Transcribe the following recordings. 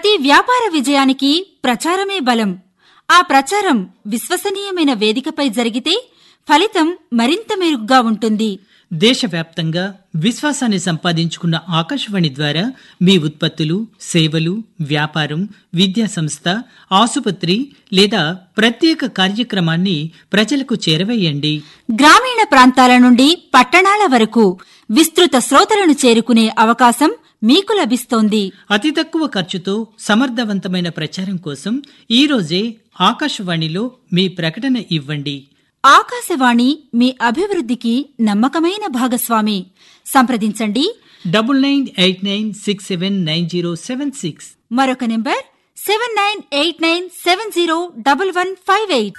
ప్రతి వ్యాపార విజయానికి ప్రచారమే బలం ఆ ప్రచారం విశ్వసనీయమైన వేదికపై జరిగితే ఫలితం మరింత మెరుగ్గా ఉంటుంది దేశవ్యాప్తంగా విశ్వాసాన్ని సంపాదించుకున్న ఆకాశవాణి ద్వారా మీ ఉత్పత్తులు సేవలు వ్యాపారం విద్యా సంస్థ ఆసుపత్రి లేదా ప్రత్యేక కార్యక్రమాన్ని ప్రజలకు చేరవేయండి గ్రామీణ ప్రాంతాల నుండి పట్టణాల వరకు విస్తృత శ్రోతలను చేరుకునే అవకాశం మీకు లభిస్తోంది అతి తక్కువ ఖర్చుతో సమర్థవంతమైన ప్రచారం కోసం ఈ రోజే ఆకాశవాణిలో మీ ప్రకటన ఇవ్వండి ఆకాశవాణి మీ అభివృద్ధికి నమ్మకమైన భాగస్వామి సంప్రదించండి double nine eight nine six seven nine zero seven six మరొక number seven nine eight nine seven zero double one five eight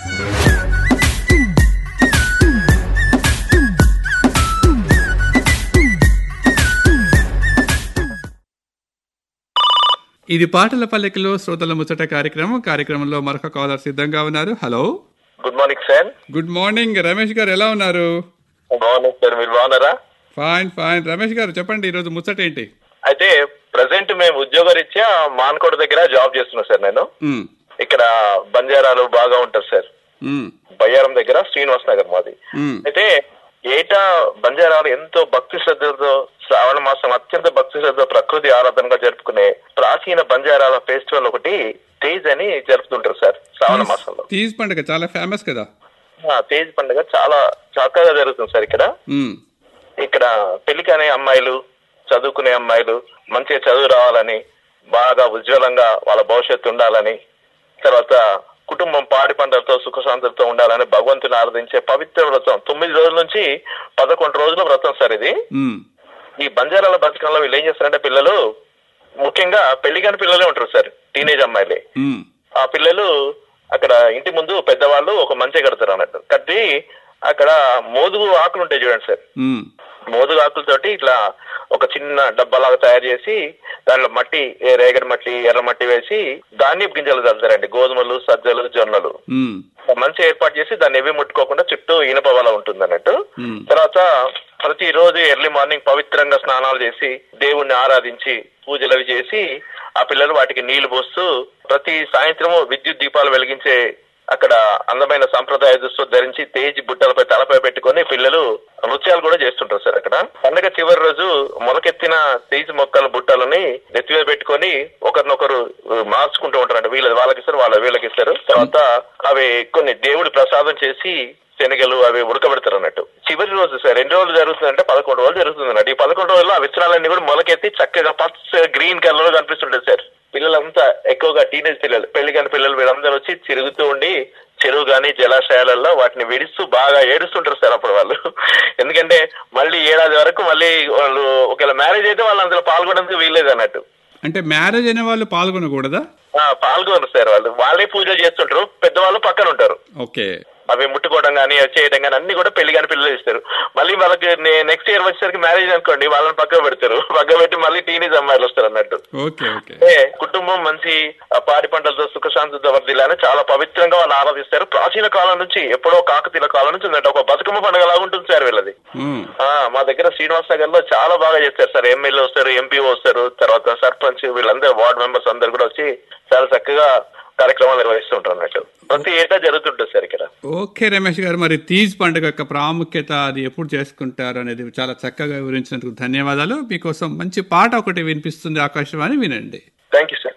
ఇది పాటల పల్లెకిలో శ్రోతల ముచ్చట కార్యక్రమం కార్యక్రమంలో మరొక కాలర్ సిద్ధంగా ఉన్నారు hello good morning sir good morning Ramesh garu ఎలా ఉన్నారు బాగున్నాను సార్ మీరు బాగున్నారా ఫైన్ ఫైన్ రమేష్ గారు చెప్పండి ఈరోజు ముచ్చట ఏంటి అయితే ప్రజెంట్ మేము ఉద్యోగరీత్యా మాన్కోట దగ్గర జాబ్ చేస్తున్నాం సార్ నేను మ్, ఇక్కడ బంజారాలు బాగా ఉంటారు సార్ మ్, బయ్యారం దగ్గర శ్రీనివాస్ నగర్ మాది మ్. అయితే ఏటా బంజారాలు ఎంతో భక్తి శ్రద్ధలతో శ్రావణ మాసం అత్యంత భక్తి శ్రద్ధ ప్రకృతి ఆరాధనగా జరుపుకునే ప్రాచీన బంజారాల ఫెస్టివల్ ఒకటి తేజ్ అని జరుపుతుంటారు సార్ శ్రావణ మాసంలో తీజ్ పండుగ చాలా ఫేమస్ కదా ఆ, తేజ్ పండుగ చాలా చక్కగా జరుగుతుంది సార్ ఇక్కడ మ్, ఇక్కడ పెళ్లి కాని అమ్మాయిలు చదువుకునే అమ్మాయిలు మంచిగా చదువు రావాలని బాగా ఉజ్వలంగా వాళ్ళ భవిష్యత్తు ఉండాలని తర్వాత కుటుంబం పాడి పంటలతో సుఖశాంతులతో ఉండాలని భగవంతుని ఆరాధించే పవిత్ర వ్రతం తొమ్మిది రోజుల నుంచి పదకొండు రోజుల వ్రతం సార్ ఇది మ్, ఈ బంజారాల బతుకంలో వీళ్ళు ఏం చేస్తారంటే పిల్లలు ముఖ్యంగా పెళ్లి కాని పిల్లలే ఉంటారు సార్ టీనేజ్ అమ్మాయిలే మ్, ఆ పిల్లలు అక్కడ ఇంటి ముందు పెద్దవాళ్ళు ఒక మంచి కడతారు అన్నట్టు కట్టి అక్కడ మోదుగు ఆకులు ఉంటాయి చూడండి సార్ మ్, మోదుగు ఆకులతోటి ఇట్లా ఒక చిన్న డబ్బాలాగా తయారు చేసి దాంట్లో మట్టి ఏ రేగడి మట్టి ఎర్ర మట్టి వేసి ధాన్యపు గింజలు చల్లుతారండి గోధుమలు సజ్జలు జొన్నలు మ్, మంచి ఏర్పాటు చేసి దాన్ని ఏవి ముట్టుకోకుండా చుట్టూ ఇనప వల ఉంటుంది అన్నట్టు మ్. తర్వాత ప్రతి రోజు ఎర్లీ మార్నింగ్ పవిత్రంగా స్నానాలు చేసి దేవుణ్ణి ఆరాధించి పూజలు అవి చేసి ఆ పిల్లలు వాటికి నీళ్లు పోస్తూ ప్రతి సాయంత్రము విద్యుత్ దీపాలు వెలిగించే అక్కడ అందమైన సంప్రదాయ దుస్తులు ధరించి తేజ్ బుట్టలపై తలపై పెట్టుకొని పిల్లలు నృత్యాలు కూడా చేస్తుంటారు సార్ అక్కడ పండుగ చివరి రోజు మొలకెత్తిన తేజ్ మొక్కల బుట్టలని నెత్తి మీద పెట్టుకొని ఒకరినొకరు మార్చుకుంటూ ఉంటారు వీళ్ళ వాళ్ళకి ఇస్తారు వాళ్ళ వీళ్ళకి ఇస్తారు తర్వాత అవి కొన్ని దేవుడి ప్రసాదం చేసి శనగలు అవి ఉడకబెడతారు అన్నట్టు చివరి రోజు సార్ ఎన్ని రోజులు జరుగుతుందంటే పదకొండు రోజులు జరుగుతుంది అన్నట్టు ఈ పదకొండు రోజుల్లో ఆ విత్తనాలన్నీ కూడా మొలకెత్తి చక్కగా పచ్చ గ్రీన్ కలర్ లో కనిపిస్తుంటాయి సార్ పిల్లలంతా ఎక్కువగా టీనేజ్ పిల్లలు పెళ్లి కాని పిల్లలు వీళ్ళందరూ వచ్చి తిరుగుతూ ఉండి చెరువు గాని జలాశయాలలో వాటిని విడిస్తూ బాగా ఏడుస్తుంటారు సార్ అప్పుడు వాళ్ళు ఎందుకంటే మళ్ళీ ఏడాది వరకు మళ్ళీ వాళ్ళు ఒకవేళ మ్యారేజ్ అయితే వాళ్ళు అందులో పాల్గొనడానికి వీల్లేదు అన్నట్టు అంటే మ్యారేజ్ అయిన వాళ్ళు పాల్గొనకూడదా ఆ, పాల్గొనరు సార్ వాళ్ళు వాళ్ళే పూజలు చేస్తుంటారు పెద్దవాళ్ళు పక్కన ఉంటారు ఓకే అవి ముట్టుకోవడం కానీ అవి చేయడం కానీ అన్ని కూడా పెళ్లి కాని పిల్లలు ఇస్తారు మళ్ళీ వాళ్ళకి నెక్స్ట్ ఇయర్ వచ్చేసరికి మ్యారేజ్ అనుకోండి వాళ్ళని పక్క పెడతారు పక్క పెట్టి మళ్ళీ టీనేజ్ అమ్మాయిలు వస్తారు అన్నట్టు ఓకే ఓకే అంటే కుటుంబం మంచి ఆ, పాడి పంటలతో సుఖశాంతితో వర్దిల్లని చాలా పవిత్రంగా వాళ్ళు ఆరాధిస్తారు ప్రాచీన కాలం నుంచి ఎప్పుడో కాకతీయుల కాలం నుంచి ఉందంటే ఒక బతుకమ్మ పండుగ లాగా ఉంటుంది సార్ వీళ్ళది మ్, ఆ, మా దగ్గర శ్రీనివాస్ నగర్ లో చాలా బాగా చేస్తారు సార్ ఎమ్మెల్యే వస్తారు ఎంపీ వస్తారు తర్వాత సర్పంచ్ వీళ్ళందరూ వార్డ్ మెంబర్స్ అందరు కూడా వచ్చి చాలా చక్కగా కార్యక్రమాలు నిర్వహిస్తుంటారు అన్నట్టు ప్రతి ఏటా జరుగుతుంటుంది సార్ ఇక్కడ ఓకే రమేష్ గారు మరి తీజ్ పండుగ యొక్క ప్రాముఖ్యత అది ఎప్పుడు చేసుకుంటారు అనేది చాలా చక్కగా వివరించినందుకు ధన్యవాదాలు మీకోసం మంచి పాట ఒకటి వినిపిస్తుంది ఆకాశవాణి వినండి థ్యాంక్ యూ సార్